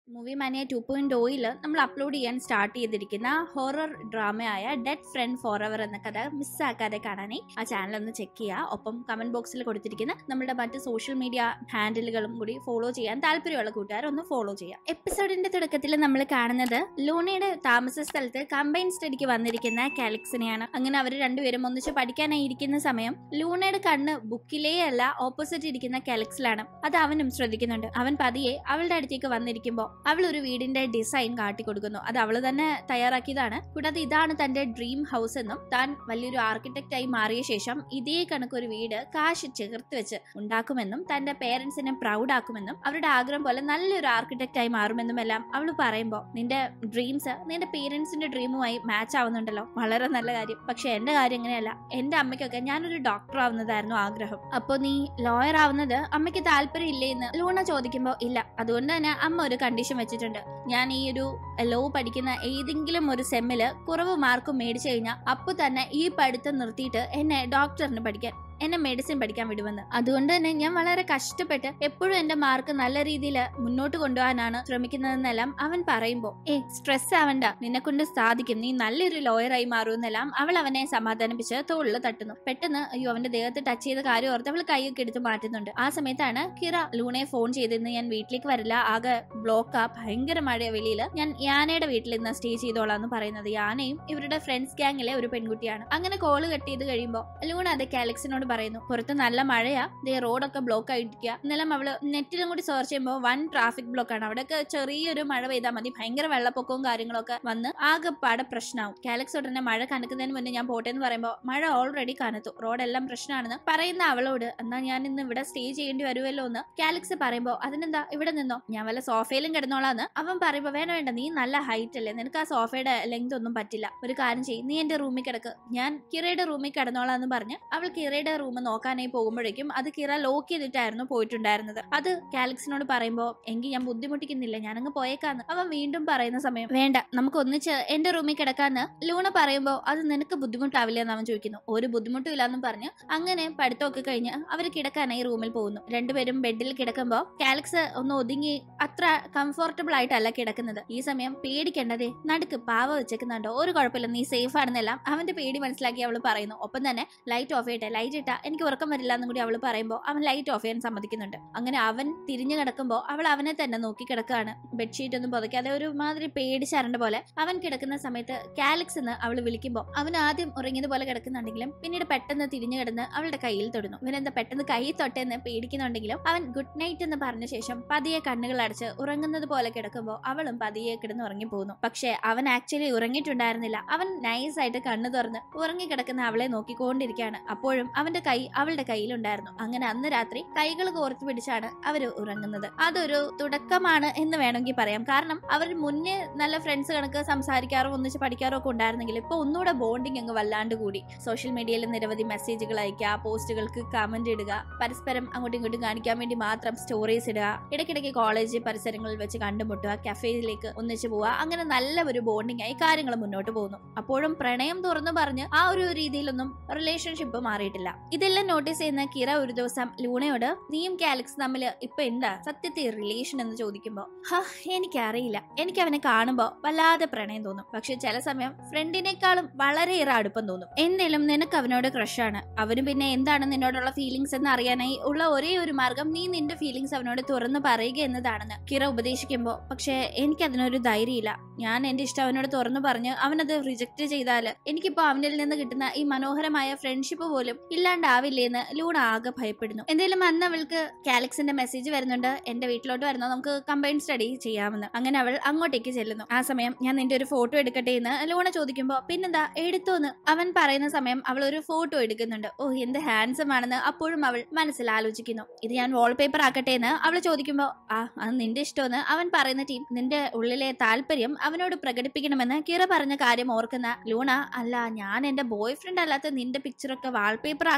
movie mania two point ഓയിൽ നമ്മൾ upload ചെയ്യാൻ സ്റ്റാർട്ട് ചെയ്തിരിക്കുന്ന ഹൊറർ ഡ്രാമയായ ഡെഡ് ഫ്രണ്ട് ഫോർ എവർ എന്ന കഥ മിസ്സാക്കാതെ കാണാനായി ആ ചാനൽ ഒന്ന് ചെക്ക് ചെയ്യുക ഒപ്പം കമന്റ് ബോക്സിൽ കൊടുത്തിരിക്കുന്ന നമ്മുടെ മറ്റ് സോഷ്യൽ മീഡിയ ഹാൻഡിലുകളും കൂടി ഫോളോ ചെയ്യാൻ താല്പര്യമുള്ള കൂട്ടുകാർ ഒന്ന് ഫോളോ ചെയ്യാം എപ്പിസോഡിന്റെ തുടക്കത്തിൽ നമ്മൾ കാണുന്നത് ലൂണയുടെ താമസ സ്ഥലത്ത് കമ്പൈൻ സ്റ്റഡിക്ക് വന്നിരിക്കുന്ന കാലിക്സിനെയാണ് അങ്ങനെ അവർ രണ്ടുപേരും ഒന്നിച്ച് പഠിക്കാനായി ഇരിക്കുന്ന സമയം ലൂണയുടെ കണ്ണ് ബുക്കിലേ അല്ല ഓപ്പോസിറ്റ് ഇരിക്കുന്ന കാലിക്സിലാണ് അത് അവനും ശ്രദ്ധിക്കുന്നുണ്ട് അവൻ പതിയെ അവളുടെ അടുത്തേക്ക് വന്നിരിക്കുമ്പോൾ അവൾ ഒരു വീടിന്റെ ഡിസൈൻ കാട്ടിക്കൊടുക്കുന്നു അത് അവൾ തന്നെ തയ്യാറാക്കിയതാണ് കൂടാതെ ഇതാണ് തന്റെ ഡ്രീം ഹൗസ് എന്നും താൻ വലിയൊരു ആർക്കിടെക്റ്റ് ആയി മാറിയ ശേഷം ഇതേ കണക്കൊരു വീട് കാശ് ചേർത്ത് വെച്ച് ഉണ്ടാക്കുമെന്നും തന്റെ പേരൻസിനെ പ്രൗഡ് ആക്കുമെന്നും അവരുടെ ആഗ്രഹം പോലെ നല്ലൊരു ആർക്കിടെക്റ്റ് ആയി മാറുമെന്നും എല്ലാം അവൾ പറയുമ്പോൾ നിന്റെ ഡ്രീംസ് നിന്റെ പേരൻസിന്റെ ഡ്രീമുമായി മാച്ച് ആവുന്നുണ്ടല്ലോ വളരെ നല്ല കാര്യം പക്ഷെ എന്റെ കാര്യം അങ്ങനെയല്ല എന്റെ അമ്മയ്ക്കൊക്കെ ഞാനൊരു ഡോക്ടർ ആവുന്നതായിരുന്നു ആഗ്രഹം അപ്പൊ നീ ലോയർ ആവുന്നത് അമ്മയ്ക്ക് താല്പര്യം ഇല്ലേ എന്ന് ലൂണ ചോദിക്കുമ്പോൾ ഇല്ല അതുകൊണ്ട് തന്നെ അമ്മ ഒരു കണ്ടീഷൻ വെച്ചിട്ടുണ്ട് ഞാൻ ഈ ഒരു ലോ പഠിക്കുന്ന ഏതെങ്കിലും ഒരു സെമ്മില് കുറവ് മാർക്ക് മേടിച്ചു കഴിഞ്ഞാൽ അപ്പൊ തന്നെ ഈ പഠിത്തം നിർത്തിയിട്ട് എന്നെ ഡോക്ടറിന് പഠിക്കാൻ എന്നെ മെഡിസിൻ പഠിക്കാൻ വിടുമെന്ന് അതുകൊണ്ട് തന്നെ ഞാൻ വളരെ കഷ്ടപ്പെട്ട് എപ്പോഴും എന്റെ മാർക്ക് നല്ല രീതിയിൽ മുന്നോട്ട് കൊണ്ടുപോകാനാണ് ശ്രമിക്കുന്നതെന്നെല്ലാം അവൻ പറയുമ്പോൾ ഏ സ്ട്രെസ് ആവണ്ട നിന്നെ കൊണ്ട് സാധിക്കും നീ നല്ലൊരു ലോയറായി മാറുമെന്നെല്ലാം അവൾ അവനെ സമാധാനിപ്പിച്ച് തോളിൽ തട്ടുന്നു പെട്ടെന്ന് അയ്യോ അവന്റെ ദേഹത്ത് ടച്ച് ചെയ്ത കാര്യം ഓർത്ത് അവൾ കൈയൊക്കെ എടുത്ത് മാറ്റുന്നുണ്ട് ആ സമയത്താണ് കിറ ലൂണയെ ഫോൺ ചെയ്തിരുന്ന് ഞാൻ വീട്ടിലേക്ക് വരില്ല ആകെ ബ്ലോക്കാ ഭയങ്കര മഴ വെളിയിൽ ഞാൻ യാനയുടെ വീട്ടിൽ നിന്ന് സ്റ്റേ ചെയ്തോളാം എന്ന് പറയുന്നത് യാനയും ഇവരുടെ ഫ്രണ്ട്സ് ഗ്യാങ്ങിലെ ഒരു പെൺകുട്ടിയാണ് അങ്ങനെ കോള് കട്ട് ചെയ്ത് കഴിയുമ്പോൾ ലൂണ അത് കാലക്സിനോട് പറയുന്നു പുറത്ത് നല്ല മഴയാ ദേ റോഡൊക്കെ ബ്ലോക്ക് ആയിരിക്കുക ഇന്നലെ അവള് നെറ്റിലും കൂടി സെർച്ച് ചെയ്യുമ്പോൾ വൻ ട്രാഫിക് ബ്ലോക്ക് ആണ് അവിടെയൊക്കെ ചെറിയൊരു മഴ പെയ്താൽ മതി ഭയങ്കര വെള്ളപ്പൊക്കവും കാര്യങ്ങളൊക്കെ വന്ന് ആകെപ്പാടെ പ്രശ്നമാവും കാലക്സ് ഉടനെ മഴ കനക്കുന്നതിന് മുന്നേ ഞാൻ പോട്ടെ എന്ന് പറയുമ്പോൾ മഴ ഓൾറെഡി കനത്തു റോഡെല്ലാം പ്രശ്നമാണെന്ന് പറയുന്ന അവളോട് എന്നാ ഞാൻ ഇന്ന് ഇവിടെ സ്റ്റേ ചെയ്യേണ്ടി വരുമല്ലോ എന്ന് കാലക്സ് പറയുമ്പോൾ അതിനെന്താ ഇവിടെ നിന്നോ ഞാൻ വല്ല സോഫയിലും കിടന്നോളാന്ന് അവൻ പറയുമ്പോൾ വേണ്ട വേണ്ട നീ നല്ല ഹൈറ്റ് അല്ലേ നിനക്ക് ആ സോഫയുടെ ലെങ്ത് ഒന്നും പറ്റില്ല ഒരു കാര്യം ചെയ്യും നീ എന്റെ റൂമിൽ കിടക്ക് ഞാൻ കിറയുടെ റൂമിൽ കിടന്നോളാന്ന് പറഞ്ഞ് അവൾ കിറയുടെ റൂം നോക്കാനായി പോകുമ്പോഴേക്കും അത് കിറ ലോക്ക് ചെയ്തിട്ടായിരുന്നു പോയിട്ടുണ്ടായിരുന്നത് അത് കാലക്സിനോട് പറയുമ്പോൾ എങ്കിൽ ഞാൻ ബുദ്ധിമുട്ടിക്കുന്നില്ല ഞാനങ്ങ് പോയേക്കാന്ന് അവൻ വീണ്ടും പറയുന്ന സമയം വേണ്ട നമുക്ക് ഒന്നിച്ച് എന്റെ റൂമിൽ കിടക്കാന്ന് ലൂണ പറയുമ്പോൾ അത് നിനക്ക് ബുദ്ധിമുട്ടാവില്ല എന്ന് അവൻ ചോദിക്കുന്നു ഒരു ബുദ്ധിമുട്ടും ഇല്ലാന്നും പറഞ്ഞ് അങ്ങനെ പഠിത്തമൊക്കെ കഴിഞ്ഞ് അവർ കിടക്കാനായി റൂമിൽ പോകുന്നു രണ്ടുപേരും ബെഡിൽ കിടക്കുമ്പോൾ കാലക്സ് ഒന്ന് ഒതുങ്ങി അത്ര കംഫർട്ടബിൾ ആയിട്ടല്ല കിടക്കുന്നത് ഈ സമയം പേടിക്കേണ്ടതേ നടുക്ക് പാവ വെച്ചേക്കുന്നുണ്ടോ ഒരു കുഴപ്പമില്ല നീ സേഫ് ആണെന്നെല്ലാം അവന്റെ പേടി മനസ്സിലാക്കി അവൾ പറയുന്നു ഒപ്പം തന്നെ ലൈറ്റ് ഓഫ് ചെയ്യട്ടെ ലൈറ്റ് ഇട്ടാ എനിക്ക് ഉറക്കം വരില്ല എന്നും കൂടി അവൾ പറയുമ്പോൾ അവൻ ലൈറ്റ് ഓഫ് ചെയ്യാൻ സമ്മതിക്കുന്നുണ്ട് അങ്ങനെ അവൻ തിരിഞ്ഞു കിടക്കുമ്പോൾ അവൾ അവനെ തന്നെ നോക്കി കിടക്കുകയാണ് ബെഡ്ഷീറ്റ് ഒന്നും പുതയ്ക്കാതെ ഒരു മാതിരി പേടിച്ചരണ്ട പോലെ അവൻ കിടക്കുന്ന സമയത്ത് കാലക്സ് എന്ന് അവൾ വിളിക്കുമ്പോൾ അവൻ ആദ്യം ഉറങ്ങിയതുപോലെ കിടക്കുന്നുണ്ടെങ്കിലും പിന്നീട് പെട്ടെന്ന് തിരിഞ്ഞു കിടന്ന് അവളുടെ കയ്യിൽ തൊടുന്നു ഇവനെന്താ പെട്ടെന്ന് കൈ തൊട്ടെന്ന് പേടിക്കുന്നുണ്ടെങ്കിലും അവൻ ഗുഡ് നൈറ്റ് എന്ന് പറഞ്ഞ ശേഷം പതിയെ കണ്ണുകൾ അടച്ച് ഉറങ്ങുന്നത് പോലെ കിടക്കുമ്പോൾ അവളും പതിയെ കിടന്ന് ഉറങ്ങിപ്പോകുന്നു പക്ഷേ അവൻ ആക്ച്വലി ഉറങ്ങിയിട്ടുണ്ടായിരുന്നില്ല അവൻ നൈസ് ആയിട്ട് കണ്ണു തുറന്ന് ഉറങ്ങിക്കിടക്കുന്ന അവളെ നോക്കിക്കൊണ്ടിരിക്കുകയാണ് അപ്പോഴും അവന്റെ കൈ അവളുടെ കയ്യിലുണ്ടായിരുന്നു അങ്ങനെ അന്ന് രാത്രി കൈകൾ കോർത്ത് പിടിച്ചാണ് അവർ ഉറങ്ങുന്നത് അതൊരു തുടക്കമാണ് എന്ന് വേണമെങ്കിൽ പറയാം കാരണം അവർ മുന്നേ നല്ല ഫ്രണ്ട്സ് കണക്ക് സംസാരിക്കാറോ ഒന്നിച്ച് പഠിക്കാറോ ഒക്കെ ഉണ്ടായിരുന്നെങ്കിൽ ഇപ്പൊ ഒന്നുകൂടെ ബോണ്ടിങ് അങ്ങ് വല്ലാണ്ട് കൂടി സോഷ്യൽ മീഡിയയിൽ നിരവധി മെസ്സേജുകൾ അയക്കുക പോസ്റ്റുകൾക്ക് കമന്റ് ഇടുക പരസ്പരം അങ്ങോട്ടും ഇങ്ങോട്ടും കാണിക്കാൻ വേണ്ടി മാത്രം സ്റ്റോറീസ് ഇടുക ഇടയ്ക്കിടയ്ക്ക് കോളേജ് പരിസരങ്ങളിൽ വെച്ച് കണ്ടുമുട്ടുക കഫേയിലേക്ക് ഒന്നിച്ച് പോവുക അങ്ങനെ നല്ല ഒരു ബോണ്ടിങ് ആയി കാര്യങ്ങൾ മുന്നോട്ട് പോകുന്നു അപ്പോഴും പ്രണയം തുറന്നു പറഞ്ഞ് ആ ഒരു രീതിയിലൊന്നും റിലേഷൻഷിപ്പ് മാറിയിട്ടില്ല ഇതെല്ലാം നോട്ടീസ് ചെയ്യുന്ന കിറ ഒരു ദിവസം ലൂണയോട് നീയും കാലക്സ് തമ്മിൽ ഇപ്പൊ എന്താ സത്യത്തിൽ റിലേഷൻ എന്ന് ചോദിക്കുമ്പോ ഹ എനിക്കറിയില്ല എനിക്ക് അവനെ കാണുമ്പോ വല്ലാതെ പ്രണയം തോന്നും പക്ഷെ ചില സമയം ഫ്രണ്ടിനേക്കാളും വളരെയേറെ അടുപ്പം തോന്നും എന്തേലും നിനക്ക് അവനോട് ക്രഷാണ് അവന് പിന്നെ എന്താണ് നിന്നോടുള്ള ഫീലിങ്സ് എന്ന് അറിയാനായി ഉള്ള ഒരേ ഒരു മാർഗം നീ നിന്റെ ഫീലിങ്സ് അവനോട് തുറന്നു പറയുക എന്നതാണെന്ന് കിറ ഉപദേശിക്കുമ്പോ പക്ഷെ എനിക്ക് അതിനൊരു ധൈര്യമില്ല ഞാൻ എന്റെ ഇഷ്ടം അവനോട് തുറന്നു പറഞ്ഞ് അവനത് റിജക്ട് ചെയ്താല് എനിക്കിപ്പോ അവനിൽ നിന്ന് കിട്ടുന്ന ഈ മനോഹരമായ ഫ്രണ്ട്ഷിപ്പ് പോലും ഇല്ലാണ്ടാവില്ലേ എന്ന് ലൂണ ആകെ ഭയപ്പെടുന്നു എന്തായാലും അന്ന് അവൾക്ക് കാലക്സിന്റെ മെസ്സേജ് വരുന്നുണ്ട് എന്റെ വീട്ടിലോട്ട് വരുന്നോ നമുക്ക് കമ്പൈൻ സ്റ്റഡി ചെയ്യാമെന്ന് അങ്ങനെ അവൾ അങ്ങോട്ടേക്ക് ചെല്ലുന്നു ആ സമയം ഞാൻ നിന്റെ ഒരു ഫോട്ടോ എടുക്കട്ടെ എന്ന് ലൂണ ചോദിക്കുമ്പോ പിന്നെന്താ എടുത്തോന്ന് അവൻ പറയുന്ന സമയം അവൾ ഒരു ഫോട്ടോ എടുക്കുന്നുണ്ട് ഓ എന്ത് ഹാൻസം ആണെന്ന് അപ്പോഴും അവൾ മനസ്സിൽ ആലോചിക്കുന്നു ഇത് ഞാൻ വാൾപേപ്പർ ആക്കട്ടെ എന്ന് അവൾ ചോദിക്കുമ്പോ ആ അത് നിന്റെ ഇഷ്ടമെന്ന് അവൻ പറയുന്ന ടീം നിന്റെ ഉള്ളിലെ താല്പര്യം അവനോട് പ്രകടിപ്പിക്കണമെന്ന് കിറ പറഞ്ഞ കാര്യം ഓർക്കുന്ന ലൂണ അല്ല ഞാൻ എന്റെ ബോയ് ഫ്രണ്ട് അല്ലാത്ത നിന്റെ പിക്ചറൊക്കെ വാൾപേപ്പർ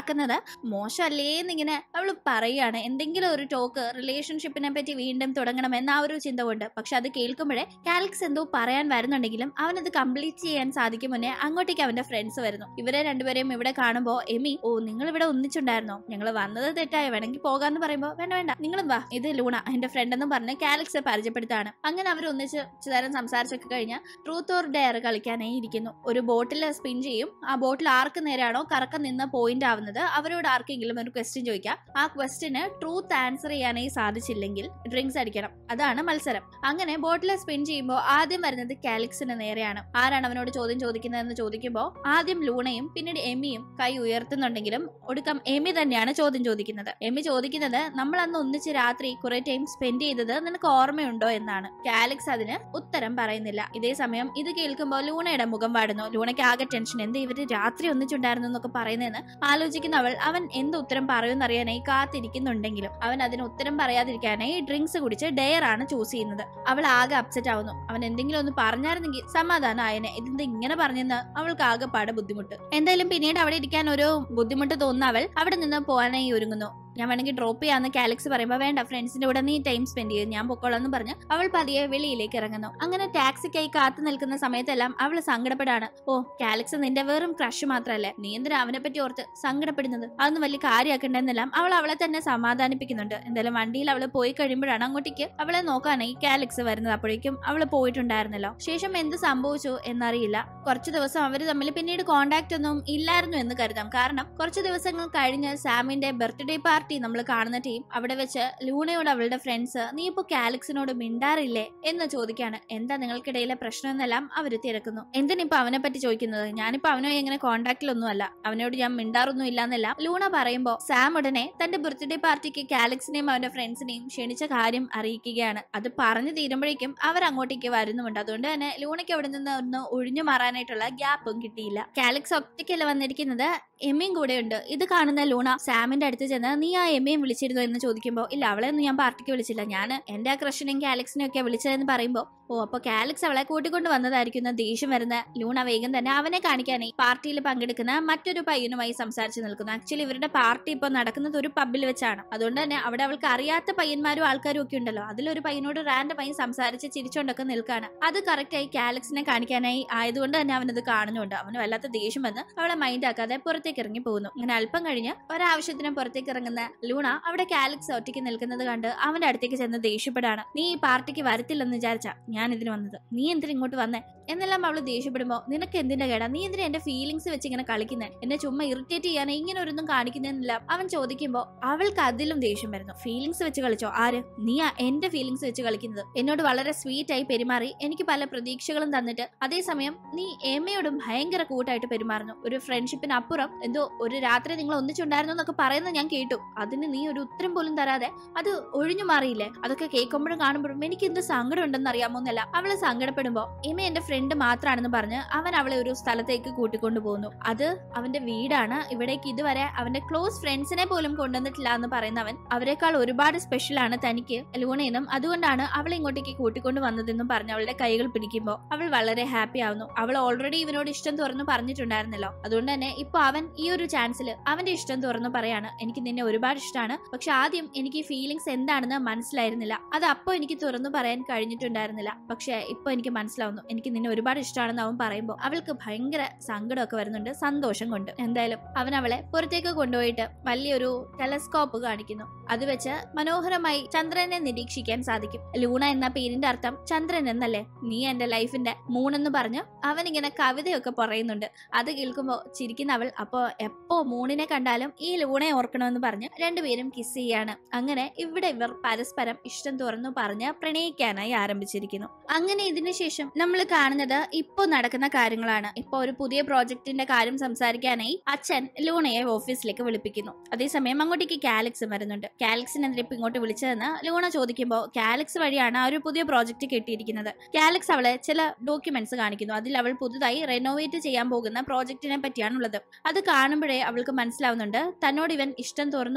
ആക്കുന്നത് മോശമല്ലേന്നിങ്ങനെ അവൾ പറയുകയാണ് എന്തെങ്കിലും ഒരു ടോക്ക് റിലേഷൻഷിപ്പിനെ പറ്റി വീണ്ടും തുടങ്ങണം എന്ന ആ ഒരു ചിന്ത കൊണ്ട് പക്ഷെ അത് കേൾക്കുമ്പോഴേ കാലിക്സ് എന്തോ പറയാൻ വരുന്നുണ്ടെങ്കിലും അവനത് കംപ്ലീറ്റ് ചെയ്യാൻ സാധിക്കും മുന്നേ അങ്ങോട്ടേക്ക് അവന്റെ ഫ്രണ്ട്സ് വരുന്നു ഇവരെ രണ്ടുപേരെയും ഇവിടെ കാണുമ്പോൾ എമി ഓ നിങ്ങൾ ഇവിടെ ഒന്നിച്ചുണ്ടായിരുന്നോ ഞങ്ങൾ വന്നത് തെറ്റായ വേണമെങ്കിൽ പോകാന്ന് പറയുമ്പോൾ വേണ്ട വേണ്ട നിങ്ങളും വാ ഇത് ലൂണ എന്റെ ഫ്രണ്ട് എന്നും പറഞ്ഞ് കാലിക്സ് പരിചയപ്പെടുത്താണ് അങ്ങനെ അവർ ഒന്നിച്ച് ചിലരം സംസാരിച്ചൊക്കെ കഴിഞ്ഞാൽ ട്രൂത്ത് ഓർ ഡെയർ കളിക്കാനായി ഇരിക്കുന്നു ഒരു ബോട്ടിൽ സ്പിൻ ചെയ്യും ആ ബോട്ടിൽ ആർക്ക് നേരെയാണോ കറക്കം നിന്ന് പോയിന്റ് ആവുന്നത് അവരോട് ആർക്കെങ്കിലും ഒരു ക്വസ്റ്റ്യൻ ചോദിക്കാം ആ ക്വസ്റ്റ്യന് ട്രൂത്ത് ആൻസർ ചെയ്യാനായി സാധിച്ചില്ലെങ്കിൽ ഡ്രിങ്ക്സ് അടിക്കണം അതാണ് മത്സരം അങ്ങനെ ബോട്ടിൽ സ്പിൻ ചെയ്യുമ്പോൾ ആദ്യം വരുന്നത് കാലിക്സിന് നേരെയാണ് ആരാണ് അവനോട് ചോദ്യം ചോദിക്കുന്നതെന്ന് ചോദിക്കുമ്പോൾ ആദ്യം ലൂണയും പിന്നീട് എമിയും കൈ ഉയർത്തുന്നുണ്ടെങ്കിലും ഒടുക്കം എമി തന്നെയാണ് ചോദ്യം ചോദിക്കുന്നത് എമി ചോദിക്കുന്നത് നമ്മൾ അന്ന് ഒന്നിച്ച് രാത്രി കുറെ ടൈം സ്പെൻഡ് ചെയ്തത് നിനക്ക് ഓർമ്മയുണ്ടോ എന്നാണ് കാലിക്സ് അതിന് ഉത്തരം പറയുന്നില്ല ഇതേ സമയം ഇത് കേൾക്കുമ്പോൾ ലൂണയുടെ മുഖം വാടുന്നു ലൂണയ്ക്ക് ആകെ ടെൻഷൻ എന്ത് ഇവര് രാത്രി ഒന്നിച്ചുണ്ടായിരുന്നു എന്നൊക്കെ പറയുന്നതെന്ന് ആലോചിക്കുന്ന അവൾ അവൻ എന്ത് ഉത്തരം പറയുമെന്നറിയാനായി കാത്തിരിക്കുന്നുണ്ടെങ്കിലും അവൻ അതിന് ഉത്തരം പറയാതിരിക്കാനായി ഡ്രിങ്ക്സ് കുടിച്ച് ഡെയർ ആണ് ചൂസ് ചെയ്യുന്നത് അവൾ ആകെ അപ്സെറ്റ് ആവുന്നു അവൻ എന്തെങ്കിലും ഒന്ന് പറഞ്ഞായിരുന്നെങ്കിൽ സമാധാനം ആയനെ ഇതെന്ത് ഇങ്ങനെ പറഞ്ഞെന്ന് അവൾക്ക് ആകെ പാടെ ബുദ്ധിമുട്ട് എന്തായാലും പിന്നീട് അവിടെ ഇരിക്കാൻ ഒരു ബുദ്ധിമുട്ട് തോന്നുന്ന അവൾ അവിടെ നിന്ന് പോകാനായി ഒരുങ്ങുന്നു ഞാൻ വേണമെങ്കിൽ ഡ്രോപ്പ് ചെയ്യാന്ന് കാലിക്സ് പറയുമ്പോൾ വേണ്ട ഫ്രണ്ട്സിന്റെ കൂടെ നീ ടൈം സ്പെൻഡ് ചെയ്യും ഞാൻ പൊക്കോളാം എന്ന് പറഞ്ഞ് അവൾ പതിയെ വെളിയിലേക്ക് ഇറങ്ങുന്നു അങ്ങനെ ടാക്സിക്കായി കാത്തു നിൽക്കുന്ന സമയത്തെല്ലാം അവൾ സങ്കടപ്പെടാണ് ഓ കാലിക്സ് നിന്റെ വെറും ക്രഷ് മാത്രമല്ലേ നീ എന്തിനാ അവനെ പറ്റി ഓർത്ത് സങ്കടപ്പെടുന്നത് അതൊന്നും വലിയ കാര്യമാക്കണ്ടെന്നെല്ലാം അവൾ അവളെ തന്നെ സമാധാനിപ്പിക്കുന്നുണ്ട് എന്തായാലും വണ്ടിയിൽ അവൾ പോയി കഴിയുമ്പോഴാണ് അങ്ങോട്ടേക്ക് അവളെ നോക്കാനായി കാലിക്സ് വരുന്നത് അപ്പോഴേക്കും അവൾ പോയിട്ടുണ്ടായിരുന്നല്ലോ ശേഷം എന്ത് സംഭവിച്ചു എന്നറിയില്ല കുറച്ചു ദിവസം അവർ തമ്മിൽ പിന്നീട് കോണ്ടാക്ട് ഒന്നും ഇല്ലായിരുന്നു എന്ന് കരുതാം കാരണം കുറച്ച് ദിവസങ്ങൾ കഴിഞ്ഞ് സാമിന്റെ ബർത്ത്ഡേ പാർട്ടി നമ്മൾ കാണുന്ന ടീം അവിടെ വെച്ച് ലൂണയോട് അവളുടെ ഫ്രണ്ട്സ് നീ ഇപ്പോ കാലിക്സിനോട് മിണ്ടാറില്ലേ എന്ന് ചോദിക്കാണ് എന്താ നിങ്ങൾക്കിടയിലെ പ്രശ്നം എന്നെല്ലാം അവർ തിരക്കുന്നു എന്തിനിപ്പോ അവനെ പറ്റി ചോദിക്കുന്നത് ഞാനിപ്പോ അവനുമായി എങ്ങനെ കോണ്ടാക്റ്റിലൊന്നും അല്ല അവനോട് ഞാൻ മിണ്ടാറൊന്നും ഇല്ലാന്നല്ല ലൂണ പറയുമ്പോ സാം ഉടനെ തന്റെ ബർത്ത്ഡേ പാർട്ടിക്ക് കാലിക്സിനെയും അവന്റെ ഫ്രണ്ട്സിനെയും ക്ഷണിച്ച കാര്യം അറിയിക്കുകയാണ് അത് പറഞ്ഞു തീരുമ്പോഴേക്കും അവർ അങ്ങോട്ടേക്ക് വരുന്നുമുണ്ട് അതുകൊണ്ട് തന്നെ ലൂണയ്ക്ക് അവിടെ നിന്ന് ഒന്ന് ഒഴിഞ്ഞു മാറാനായിട്ടുള്ള ഗ്യാപ്പും കിട്ടിയില്ല കാലിക്സ് ഒറ്റയ്ക്കല്ല വന്നിരിക്കുന്നത് എമ്മയും കൂടെ ഉണ്ട് ഇത് കാണുന്ന ലൂണ സാമിന്റെ അടുത്ത് ചെന്ന് നീ ആ എമ്മയും വിളിച്ചിരുന്നോ എന്ന് ചോദിക്കുമ്പോൾ ഇല്ല അവളെ ഒന്നും ഞാൻ പാർട്ടിക്ക് വിളിച്ചില്ല ഞാൻ എന്റെ ആ ക്രഷിനെയും കാലിക്സിനെയും ഒക്കെ വിളിച്ചതെന്ന് പറയുമ്പോൾ ഓ അപ്പൊ കാലിക്സ് അവളെ കൂട്ടിക്കൊണ്ട് വന്നതായിരിക്കും എന്ന് ദേഷ്യം വരുന്ന ലൂണ വേഗം തന്നെ അവനെ കാണിക്കാനായി പാർട്ടിയിൽ പങ്കെടുക്കുന്ന മറ്റൊരു പയ്യനുമായി സംസാരിച്ച് നിൽക്കുന്നു ആക്ച്വലി ഇവരുടെ പാർട്ടി ഇപ്പൊ നടക്കുന്നത് ഒരു പബ്ബിൽ വെച്ചാണ് അതുകൊണ്ട് തന്നെ അവിടെ അവൾക്ക് അറിയാത്ത പയ്യന്മാരും ആൾക്കാരും ഒക്കെ ഉണ്ടല്ലോ അതിലൊരു പയ്യനോട് റാൻഡമായി സംസാരിച്ച് ചിരിച്ചുകൊണ്ടൊക്കെ നിൽക്കാണ് അത് കറക്റ്റായി കാലിക്സിനെ കാണിക്കാനായി ആയതുകൊണ്ട് തന്നെ അവനത് കാണുന്നുണ്ട് അവന് വല്ലാത്ത ദേഷ്യം വന്ന് അവളെ മൈൻഡ് ആക്കാതെ പുറത്തേക്ക് ഇറങ്ങി പോകുന്നു അങ്ങനെ അല്പം കഴിഞ്ഞ് ഒരാവശ്യത്തിന് പുറത്തേക്ക് ഇറങ്ങുന്ന ലൂണ അവിടെ കാലിക്സ് ഒറ്റയ്ക്ക് നിൽക്കുന്നത് കണ്ട് അവന്റെ അടുത്തേക്ക് ചെന്ന് ദേഷ്യപ്പെടാണ് നീ ഈ പാർട്ടിക്ക് വരത്തില്ലെന്ന് വിചാരിച്ചാ ഞാൻ ഇതിന് വന്നത് നീ എന്തിനാ ഇങ്ങോട്ട് വന്നേ എന്നെല്ലാം അവള് ദേഷ്യപ്പെടുമ്പോ നിനക്ക് എന്തിന്റെ കേടാ നീ എന്തിനാ എന്റെ ഫീലിങ്സ് വെച്ച് ഇങ്ങനെ കളിക്കുന്നേ എന്നെ ചുമ്മാ ഇറിറ്റേറ്റ് ചെയ്യാൻ ഇങ്ങനെ ഒരൊന്നും കാണിക്കുന്നില്ല അവൻ ചോദിക്കുമ്പോ അവൾക്ക് അതിലും ദേഷ്യം വരുന്നു ഫീലിങ്സ് വെച്ച് കളിച്ചോ ആര് നീ ആ എന്റെ ഫീലിങ്സ് വെച്ച് കളിക്കുന്നത് എന്നോട് വളരെ സ്വീറ്റ് ആയി പെരുമാറി എനിക്ക് പല പ്രതീക്ഷകളും തന്നിട്ട് അതേസമയം നീ എമ്മയോടും ഭയങ്കര കൂട്ടായിട്ട് പെരുമാറുന്നു ഒരു ഫ്രണ്ട്ഷിപ്പിന് അപ്പുറം എന്തോ ഒരു രാത്രി നിങ്ങൾ ഒന്നിച്ചുണ്ടായിരുന്നു എന്നൊക്കെ പറയുന്നത് ഞാൻ കേട്ടു അതിന് നീ ഒരു ഉത്തരം പോലും തരാതെ അത് ഒഴിഞ്ഞു മാറിയില്ലേ അതൊക്കെ കേൾക്കുമ്പോഴും കാണുമ്പോഴും എനിക്ക് എന്ത് സങ്കടം ഉണ്ടെന്ന് അറിയാമോ എന്നല്ല അവള് സങ്കടപ്പെടുമ്പോ എമ എന്റെ ഫ്രണ്ട് മാത്രമാണെന്ന് പറഞ്ഞ് അവൻ അവളെ ഒരു സ്ഥലത്തേക്ക് കൂട്ടിക്കൊണ്ടു പോകുന്നു അത് അവന്റെ വീടാണ് ഇവിടേക്ക് ഇതുവരെ അവന്റെ ക്ലോസ് ഫ്രണ്ട്സിനെ പോലും കൊണ്ടുവന്നിട്ടില്ല എന്ന് പറയുന്നവൻ അവരെക്കാൾ ഒരുപാട് സ്പെഷ്യൽ ആണ് തനിക്ക് ലൂണയെന്നും അതുകൊണ്ടാണ് അവളെ ഇങ്ങോട്ടേക്ക് കൂട്ടിക്കൊണ്ടു വന്നതെന്നും പറഞ്ഞ് അവളുടെ കൈകൾ പിടിക്കുമ്പോൾ അവൾ വളരെ ഹാപ്പി ആവുന്നു അവൾ ഓൾറെഡി ഇവനോട് ഇഷ്ടം തുറന്നു പറഞ്ഞിട്ടുണ്ടായിരുന്നല്ലോ അതുകൊണ്ട് തന്നെ ഇപ്പൊ അവൻ ഈ ഒരു ചാൻസിൽ അവന്റെ ഇഷ്ടം തുറന്നു പറയാണ് എനിക്ക് നിന്നെ ഒരുപാട് ഇഷ്ടമാണ് പക്ഷെ ആദ്യം എനിക്ക് ഈ ഫീലിങ്സ് എന്താണെന്ന് മനസ്സിലായിരുന്നില്ല അത് അപ്പോൾ എനിക്ക് തുറന്നു പറയാൻ കഴിഞ്ഞിട്ടുണ്ടായിരുന്നില്ല പക്ഷെ ഇപ്പൊ എനിക്ക് മനസ്സിലാവുന്നു എനിക്ക് നിന്നെ ഒരുപാട് ഇഷ്ടമാണെന്ന് അവൻ പറയുമ്പോൾ അവൾക്ക് ഭയങ്കര സങ്കടമൊക്കെ വരുന്നുണ്ട് സന്തോഷം കൊണ്ട് എന്തായാലും അവൻ അവളെ പുറത്തേക്ക് കൊണ്ടുപോയിട്ട് വലിയൊരു ടെലസ്കോപ്പ് കാണിക്കുന്നു അത് വെച്ച് മനോഹരമായി ചന്ദ്രനെ നിരീക്ഷിക്കാൻ സാധിക്കും ലൂണ എന്ന പേരിന്റെ അർത്ഥം ചന്ദ്രൻ എന്നല്ലേ നീ എന്റെ ലൈഫിന്റെ മൂണെന്ന് പറഞ്ഞ് അവൻ ഇങ്ങനെ കവിതയൊക്കെ പറയുന്നുണ്ട് അത് കേൾക്കുമ്പോൾ ചിരിക്കുന്ന അവൾ അപ്പോ എപ്പോ മൂണിനെ കണ്ടാലും ഈ ലൂണയെ ഓർക്കണമെന്ന് പറഞ്ഞ് രണ്ടുപേരും കിസ് ചെയ്യാണ് അങ്ങനെ ഇവിടെ ഇവർ പരസ്പരം ഇഷ്ടം തുറന്നു പറഞ്ഞ് പ്രണയിക്കാനായി ആരംഭിച്ചിരിക്കുന്നു അങ്ങനെ ഇതിനു ശേഷം നമ്മൾ കാണുന്നത് ഇപ്പോൾ നടക്കുന്ന കാര്യങ്ങളാണ് ഇപ്പൊ ഒരു പുതിയ പ്രോജക്റ്റിന്റെ കാര്യം സംസാരിക്കാനായി അച്ഛൻ ലൂണയെ ഓഫീസിലേക്ക് വിളിപ്പിക്കുന്നു അതേസമയം അങ്ങോട്ടേക്ക് കാലിക്സ് വരുന്നുണ്ട് കാലിക്സിനെതിരെ ഇപ്പൊ ഇങ്ങോട്ട് വിളിച്ചതെന്ന് ലൂണ ചോദിക്കുമ്പോൾ കാലിക്സ് വഴിയാണ് ആ ഒരു പുതിയ പ്രോജക്റ്റ് കിട്ടിയിരിക്കുന്നത് കാലിക്സ് അവളെ ചില ഡോക്യുമെന്റ്സ് കാണിക്കുന്നു അതിൽ അവൾ പുതുതായി റെനോവേറ്റ് ചെയ്യാൻ പോകുന്ന പ്രോജക്റ്റിനെ പറ്റിയാണുള്ളത് അത് കാണുമ്പോഴേ അവൾക്ക് മനസ്സിലാവുന്നുണ്ട് തന്നോട് ഇവൻ ഇഷ്ടം തുറന്നു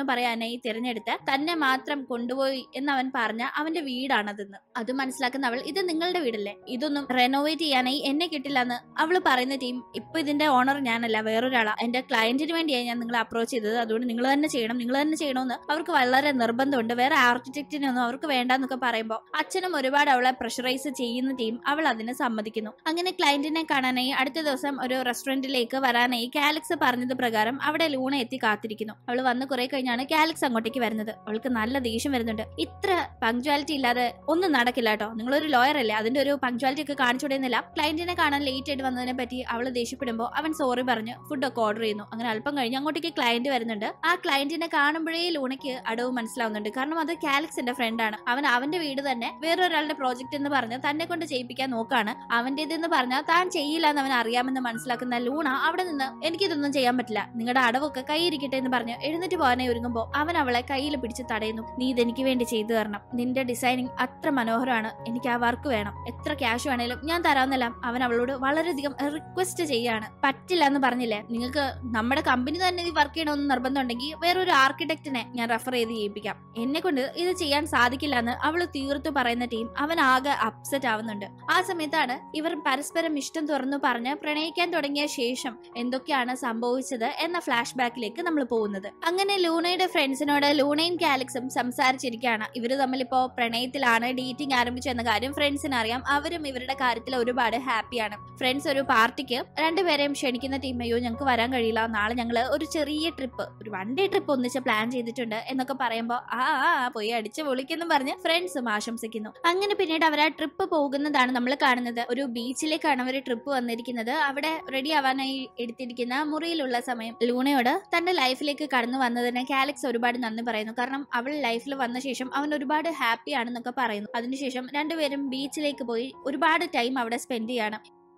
തുറന്നു പറയാനായി തിരഞ്ഞെടുത്ത് തന്നെ മാത്രം കൊണ്ടുപോയി എന്ന് അവൻ പറഞ്ഞ അവന്റെ വീടാണതെന്ന് അത് മനസ്സിലാക്കുന്ന അവൾ ഇത് നിങ്ങളുടെ വീടല്ലേ ഇതൊന്നും റെനോവേറ്റ് ചെയ്യാനായി എന്നെ കിട്ടില്ലെന്ന് അവള് പറയുന്ന ടീം ഇപ്പൊ ഇതിന്റെ ഓണർ ഞാനല്ല വേറൊരാളാ എന്റെ ക്ലയന്റിന് വേണ്ടിയാണ് ഞാൻ നിങ്ങളെ അപ്രോച്ച് ചെയ്തത് അതുകൊണ്ട് നിങ്ങൾ തന്നെ ചെയ്യണം നിങ്ങൾ തന്നെ ചെയ്യണമെന്ന് അവർക്ക് വളരെ നിർബന്ധമുണ്ട് വേറെ ആർക്കിടെക്റ്റിനൊന്നും അവർക്ക് വേണ്ടെന്നൊക്കെ പറയുമ്പോൾ അച്ഛനും ഒരുപാട് അവളെ പ്രഷറൈസ് ചെയ്യുന്ന ടീം അവൾ അതിന് സമ്മതിക്കുന്നു അങ്ങനെ ക്ലയന്റിനെ കാണാനായി അടുത്ത ദിവസം ഒരു റെസ്റ്റോറന്റിലേക്ക് വരാനായി കാലക്സ് പറഞ്ഞത് പ്രകാരം അവിടെ ലൂണ എത്തി കാത്തിരിക്കുന്നു അവൾ വന്ന് കുറെ കഴിഞ്ഞാണ് കാലക്സ് അങ്ങോട്ടേക്ക് വരുന്നത് അവൾക്ക് നല്ല ദേഷ്യം വരുന്നുണ്ട് ഇത്ര പങ്ക്ച്വാലിറ്റി ഇല്ലാതെ ഒന്നും നടക്കില്ല കേട്ടോ നിങ്ങളൊരു ലോയർ അല്ലേ അതിന്റെ ഒരു പങ്ക്ച്വാലിറ്റി ഒക്കെ കാണിച്ചുകൊടുന്നില്ല ക്ലയന്റിനെ കാണാൻ ലേറ്റ് ആയിട്ട് വന്നതിനെ പറ്റി അവൾ ദേഷ്യപ്പെടുമ്പോൾ അവൻ സോറി പറഞ്ഞ് ഫുഡ് ഒക്കെ ഓർഡർ ചെയ്യുന്നു അങ്ങനെ അല്പം കഴിഞ്ഞ് അങ്ങോട്ടേക്ക് ക്ലയന്റ് വരുന്നുണ്ട് ആ ക്ലയന്റിനെ കാണുമ്പോഴേ ലൂണയ്ക്ക് അടവ് മനസ്സിലാവുന്നുണ്ട് കാരണം അത് കാലക്സിന്റെ ഫ്രണ്ടാണ് അവൻ അവന്റെ വീട് തന്നെ വേറൊരാളുടെ പ്രോജക്റ്റ് എന്ന് പറഞ്ഞ് തന്നെ കൊണ്ട് ചെയ്യിപ്പിക്കാൻ നോക്കാണ് അവന്റേതെന്ന് പറഞ്ഞാൽ താൻ ചെയ്യില്ല എന്ന് അവൻ അറിയാമെന്ന് മനസ്സിലാക്കുന്ന ലൂണ അവിടെ നിന്ന് എനിക്കിതൊന്നും ചെയ്യാൻ പറ്റില്ല നിങ്ങളുടെ അടവൊക്കെ കൈയിരിക്കട്ടെ എന്ന് പറഞ്ഞ് എഴുന്നേറ്റ് പോകാനായി ഒരുങ്ങുമ്പോൾ അവൻ അവളെ കയ്യിൽ പിടിച്ച് തടയുന്നു നീ ഇതെനിക്ക് വേണ്ടി ചെയ്തു തരണം നിന്റെ ഡിസൈനിങ് അത്ര മനോഹരമാണ് എനിക്ക് ആ വർക്ക് വേണം എത്ര ക്യാഷ് വേണേലും ഞാൻ തരാമെന്നെല്ലാം അവൻ അവളോട് വളരെയധികം റിക്വസ്റ്റ് ചെയ്യാണ് പറ്റില്ല എന്ന് പറഞ്ഞില്ലേ നിങ്ങൾക്ക് നമ്മുടെ കമ്പനി തന്നെ ഈ വർക്ക് ചെയ്യണമെന്ന് നിർബന്ധമുണ്ടെങ്കിൽ വേറൊരു ആർക്കിടെക്റ്റിനെ ഞാൻ റെഫർ ചെയ്ത് ചെയ്യിപ്പിക്കാം എന്നെ കൊണ്ട് ഇത് ചെയ്യാൻ സാധിക്കില്ല എന്ന് അവൾ തീർത്തു പറയുന്ന ടീം അവൻ ആകെ അപ്സെറ്റ് ആവുന്നുണ്ട് ആ സമയത്താണ് ഇവർ പരസ്പരം ഇഷ്ടം തുറന്നു പറഞ്ഞ് പ്രണയിക്കാൻ തുടങ്ങിയ ശേഷം എന്തൊക്കെയാണ് സംഭവിച്ചത് എന്ന ഫ്ലാഷ് ബാക്കിലേക്ക് നമ്മൾ പോകുന്നത് അങ്ങനെ ലൂണയുടെ ഫ്രണ്ട്സിനോട് ലൂണയും കാലക്സും സംസാരിച്ചിരിക്കുകയാണ് ഇവര് തമ്മിൽ ഇപ്പോ പ്രണയത്തിലാണ് ഡേറ്റിംഗ് ആരംഭിച്ചു എന്ന കാര്യം ഫ്രണ്ട്സിന് അറിയാം അവരും ഇവരുടെ കാര്യത്തിൽ ഒരുപാട് ഹാപ്പിയാണ് ഫ്രണ്ട്സ് ഒരു പാർട്ടിക്ക് രണ്ടുപേരെയും ക്ഷണിക്കുന്ന ടീം അയ്യോ ഞങ്ങൾക്ക് വരാൻ കഴിയില്ല നാളെ ഞങ്ങൾ ഒരു ചെറിയ ട്രിപ്പ് ഒരു വൺ ഡേ ട്രിപ്പ് ഒന്നിച്ച് പ്ലാൻ ചെയ്തിട്ടുണ്ട് എന്നൊക്കെ പറയുമ്പോൾ ആ ആ ആ, പോയി അടിച്ച് പൊളിക്കെന്നും പറഞ്ഞ് ഫ്രണ്ട്സും ആശംസിക്കുന്നു അങ്ങനെ പിന്നീട് അവർ ആ ട്രിപ്പ് പോകുന്നതാണ് നമ്മൾ കാണുന്നത് ഒരു ബീച്ചിലേക്കാണ് അവർ ട്രിപ്പ് വന്നിരിക്കുന്നത് അവിടെ റെഡി ആവാനായി എടുത്തിരിക്കുന്ന മുറിയിലുള്ള സമയം ലൂണയോട് തന്റെ ലൈഫിലേക്ക് കടന്നു വന്നതിന് കാലക്സ് ഒരുപാട് നന്ദി പറയുന്നു കാരണം അവൾ ലൈഫിൽ വന്ന ശേഷം അവൻ ഒരുപാട് ഹാപ്പി ആണെന്നൊക്കെ പറയുന്നു അതിനുശേഷം രണ്ടുപേരും ബീച്ചിലേക്ക് പോയി ഒരുപാട് ടൈം അവിടെ സ്പെൻഡ് ചെയ്യാണ്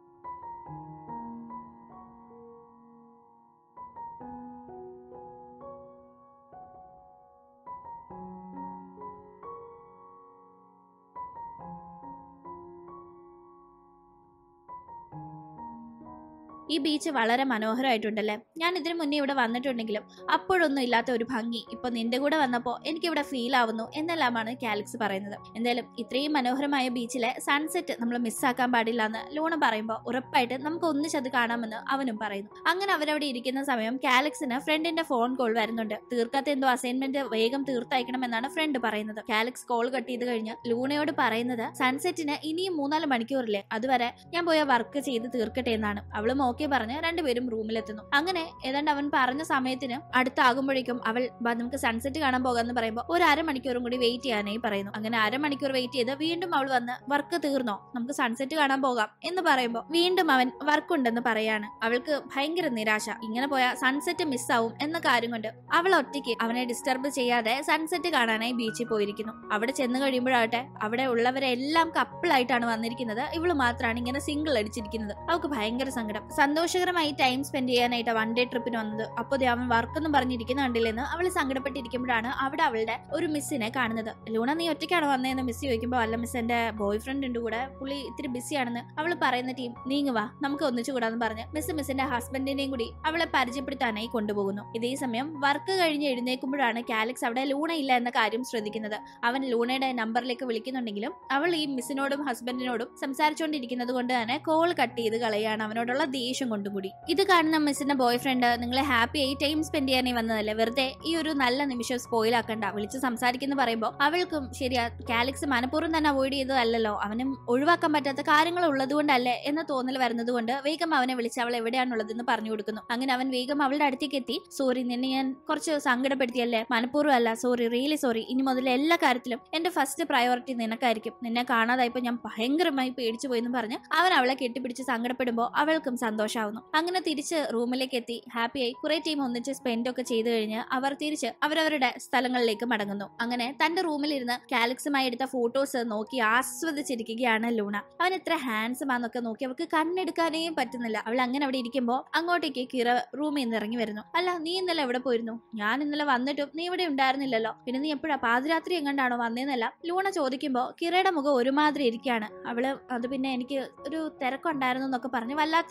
ഈ ബീച്ച് വളരെ മനോഹരമായിട്ടുണ്ടല്ലേ ഞാൻ ഇതിനു മുന്നേ ഇവിടെ വന്നിട്ടുണ്ടെങ്കിലും അപ്പോഴൊന്നും ഇല്ലാത്ത ഒരു ഭംഗി ഇപ്പൊ നിന്റെ കൂടെ വന്നപ്പോൾ എനിക്കിവിടെ ഫീൽ ആവുന്നു എന്നെല്ലാമാണ് കാലിക്സ് പറയുന്നത് എന്തായാലും ഇത്രയും മനോഹരമായ ബീച്ചിലെ സൺസെറ്റ് നമ്മൾ മിസ്സാക്കാൻ പാടില്ല എന്ന് ലൂണ പറയുമ്പോൾ ഉറപ്പായിട്ട് നമുക്ക് ഒന്നിച്ചത് കാണാമെന്ന് അവനും പറയുന്നു അങ്ങനെ അവരവിടെ ഇരിക്കുന്ന സമയം കാലിക്സിന് ഫ്രണ്ടിന്റെ ഫോൺ കോൾ വരുന്നുണ്ട് തീർക്കാത്ത എന്തോ അസൈൻമെന്റ് വേഗം തീർത്തയക്കണമെന്നാണ് ഫ്രണ്ട് പറയുന്നത് കാലിക്സ് കോൾ കട്ട് ചെയ്ത് കഴിഞ്ഞ് ലൂണയോട് പറയുന്നത് സൺസെറ്റിന് ഇനിയും മൂന്നാല് മണിക്കൂറില്ലേ അതുവരെ ഞാൻ പോയ വർക്ക് ചെയ്ത് തീർക്കട്ടെ എന്നാണ് അവളും ഓക്കെ പറഞ്ഞ് രണ്ടുപേരും റൂമിലെത്തുന്നു അങ്ങനെ ഏതാണ്ട് അവൻ പറഞ്ഞ സമയത്തിന് അടുത്താകുമ്പോഴേക്കും അവൾ "ബാ, നമുക്ക് സൺസെറ്റ് കാണാൻ പോകാന്ന് പറയുമ്പോൾ ഒരു അരമണിക്കൂറും കൂടി വെയിറ്റ് ചെയ്യാനായി പറയുന്നു അങ്ങനെ അരമണിക്കൂർ വെയിറ്റ് ചെയ്ത് വീണ്ടും അവൾ വന്ന് വർക്ക് തീർന്നോ നമുക്ക് സൺസെറ്റ് കാണാൻ പോകാം എന്ന് പറയുമ്പോൾ വീണ്ടും അവൻ വർക്ക് ഉണ്ടെന്ന് പറയാണ് അവൾക്ക് ഭയങ്കര നിരാശ ഇങ്ങനെ പോയാൽ സൺസെറ്റ് മിസ്സാവും എന്ന കാര്യം കൊണ്ട് അവൾ ഒറ്റയ്ക്ക് അവനെ ഡിസ്റ്റർബ് ചെയ്യാതെ സൺസെറ്റ് കാണാനായി ബീച്ചിൽ പോയിരിക്കുന്നു അവിടെ ചെന്ന് കഴിയുമ്പോഴാകട്ടെ അവിടെ ഉള്ളവരെല്ലാം കപ്പിളായിട്ടാണ് വന്നിരിക്കുന്നത് ഇവള് മാത്രമാണ് ഇങ്ങനെ സിംഗിൾ അടിച്ചിരിക്കുന്നത് അവൾക്ക് ഭയങ്കര സങ്കടം സന്തോഷകരമായി ടൈം സ്പെൻഡ് ചെയ്യാനായിട്ട് വൺ ഡേ ട്രിപ്പിന് വന്നത് അപ്പോൾ ദേ അവൻ വർക്കൊന്നും പറഞ്ഞിരിക്കുന്ന കണ്ടില്ലെന്ന് അവൾ സങ്കടപ്പെട്ടിരിക്കുമ്പോഴാണ് അവിടെ അവളുടെ ഒരു മിസ്സിനെ കാണുന്നത് ലൂണ നീ ഒറ്റയ്ക്കാണോ വന്നതെന്ന് മിസ് ചോദിക്കുമ്പോൾ അല്ല മിസ് എന്റെ ബോയ് ഫ്രണ്ട് ഉണ്ട് കൂടെ പുള്ളി ഇത്തിരി ബിസിയാണെന്ന് അവൾ പറയുന്ന ടീം നീങ്ങ് വാ നമുക്ക് ഒന്നിച്ചു കൂടാന്ന് പറഞ്ഞ് മിസ് മിസ്സിന്റെ ഹസ്ബൻഡിനെയും കൂടി അവളെ പരിചയപ്പെടുത്താനായി കൊണ്ടുപോകുന്നു ഇതേ സമയം വർക്ക് കഴിഞ്ഞ് എഴുന്നേൽക്കുമ്പോഴാണ് കാലക്സ് അവിടെ ലൂണ ഇല്ല എന്ന കാര്യം ശ്രദ്ധിക്കുന്നത് അവൻ ലൂണയുടെ നമ്പറിലേക്ക് വിളിക്കുന്നുണ്ടെങ്കിലും അവൾ ഈ മിസ്സിനോടും ഹസ്ബൻഡിനോടും സംസാരിച്ചുകൊണ്ടിരിക്കുന്നത് കൊണ്ട് തന്നെ കോൾ കട്ട് ചെയ്ത് കളയാണ് അവനോടുള്ള ദേഷ്യം കൊണ്ടുകൂടി ഇത് കാണുന്ന മിസ്സിന്റെ ബോയ് ഫ്രണ്ട് നിങ്ങളെ ഹാപ്പി ആയി ടൈം സ്പെൻഡ് ചെയ്യാനായി വന്നതല്ലേ വെറുതെ ഈ ഒരു നല്ല നിമിഷം സ്പോയിൽ ആക്കണ്ട വിളിച്ച് സംസാരിക്കുന്ന പറയുമ്പോൾ അവൾക്കും ശരിയാ കാലിക്സ് മനഃപൂർവ്വം തന്നെ അവോയ്ഡ് ചെയ്തതല്ലല്ലോ അവനും ഒഴിവാക്കാൻ പറ്റാത്ത കാര്യങ്ങൾ ഉള്ളതുകൊണ്ടല്ലേ എന്ന തോന്നൽ വരുന്നത് കൊണ്ട് വേഗം അവനെ വിളിച്ച് അവൾ എവിടെയാണുള്ളതെന്ന് പറഞ്ഞു കൊടുക്കുന്നു അങ്ങനെ അവൻ വേഗം അവളുടെ അടുത്തേക്ക് എത്തി സോറി നിന്നെ ഞാൻ കുറച്ച് സങ്കടപ്പെടുത്തിയല്ലേ മനഃപൂർവ്വം അല്ല സോറി റിയലി സോറി ഇനി മുതൽ എല്ലാ കാര്യത്തിലും എന്റെ ഫസ്റ്റ് പ്രയോറിറ്റി നിനക്കായിരിക്കും നിന്നെ കാണാതായപ്പോ ഞാൻ ഭയങ്കരമായി പേടിച്ചു പോയെന്ന് പറഞ്ഞ് അവൻ അവളെ കെട്ടിപ്പിടിച്ച് സങ്കടപ്പെടുമ്പോൾ അവൾക്കും സന്തോഷമാവുന്നു അങ്ങനെ തിരിച്ച് റൂമിലേക്ക് എത്തി ഹാപ്പിയായി കുറെ ടീം ഒന്നിച്ച് സ്പെൻഡ് ഒക്കെ ചെയ്തു കഴിഞ്ഞ് അവർ തിരിച്ച് അവരവരുടെ സ്ഥലങ്ങളിലേക്ക് മടങ്ങുന്നു അങ്ങനെ തന്റെ റൂമിലിരുന്ന് കാലിക്സുമായി എടുത്ത ഫോട്ടോസ് നോക്കി ആസ്വദിച്ചിരിക്കുകയാണ് ലൂണ അവൻ എത്ര ഹാൻസം ആന്നൊക്കെ നോക്കി അവൾക്ക് കണ്ണെടുക്കാനേ പറ്റുന്നില്ല അവൾ അങ്ങനെ അവിടെ ഇരിക്കുമ്പോൾ അങ്ങോട്ടേക്ക് കിറ റൂമിൽ നിന്ന് ഇറങ്ങി വരുന്നു അല്ല നീ ഇന്നലെ എവിടെ പോയിരുന്നു ഞാൻ ഇന്നലെ വന്നിട്ടും നീ ഇവിടെ ഉണ്ടായിരുന്നില്ലല്ലോ പിന്നെ നീ എപ്പോഴാ പാതിരാത്രി എങ്ങാണ്ടാണോ വന്നേന്നല്ല ലൂണ ചോദിക്കുമ്പോൾ കിറയുടെ മുഖം ഒരുമാതിരി ഇരിക്കുകയാണ് അവള് അത് പിന്നെ എനിക്ക് ഒരു തിരക്കുണ്ടായിരുന്നു എന്നൊക്കെ പറഞ്ഞ് വല്ലാത്ത രീതിയിൽ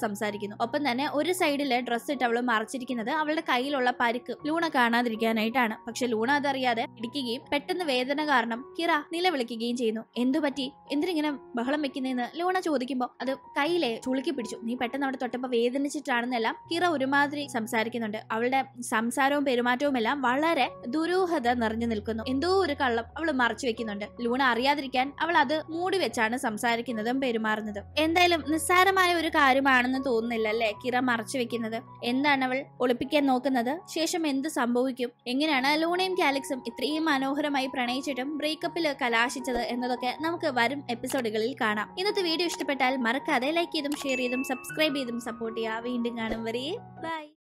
സംസാരിക്കുന്നു ഒപ്പം തന്നെ ഒരു സൈഡില് ഡ്രസ്സ് ഇട്ട് അവള് മറച്ചിരിക്കുന്നത് അവളുടെ കയ്യിലുള്ള പരിക്ക് ലൂണ കാണാതിരിക്കാനായിട്ടാണ് പക്ഷെ ലൂണ അതറിയാതെ ഇടിക്കുകയും പെട്ടെന്ന് വേദന കാരണം കിറ നിലവിളിക്കുകയും ചെയ്യുന്നു എന്തു പറ്റി എന്തിനിങ്ങനെ ബഹളം വെക്കുന്നതെന്ന് ലൂണ ചോദിക്കുമ്പോൾ അത് കയ്യിലെ ചുളുക്കി പിടിച്ചു നീ പെട്ടെന്ന് അവിടെ തൊട്ടപ്പോ വേദനിച്ചിട്ടാണെന്നെല്ലാം കിറ ഒരുമാതിരി സംസാരിക്കുന്നുണ്ട് അവളുടെ സംസാരവും പെരുമാറ്റവും എല്ലാം വളരെ ദുരൂഹത നിറഞ്ഞു നിൽക്കുന്നു എന്തോ ഒരു കള്ളം അവൾ മറച്ചു വെക്കുന്നുണ്ട് ലൂണ അറിയാതിരിക്കാൻ അവൾ അത് മൂടി വെച്ചാണ് സംസാരിക്കുന്നതും പെരുമാറുന്നതും എന്തായാലും നിസ്സാരമായ ഒരു കാര്യമാണെന്ന് തോന്നുന്നില്ല അല്ലേ കിറ മറച്ചു വെക്കുന്നത് എന്താണ് അവൾ ഒളിപ്പിക്കാൻ നോക്കുന്നത് ശേഷം എന്ത് സംഭവിക്കും എങ്ങനെയാണ് ലൂണയും കാലിക്സും ഇത്രയും മനോഹരമായി പ്രണയിച്ചിട്ടും ബ്രേക്കപ്പിൽ കലാശിച്ചത് എന്നതൊക്കെ നമുക്ക് വരും എപ്പിസോഡുകളിൽ കാണാം ഇന്നത്തെ വീഡിയോ ഇഷ്ടപ്പെട്ടാൽ മറക്കാതെ ലൈക്ക് ചെയ്തും ഷെയർ ചെയ്തും സബ്സ്ക്രൈബ് ചെയ്തും സപ്പോർട്ട് ചെയ്യുക വീണ്ടും കാണും വരെ ബൈ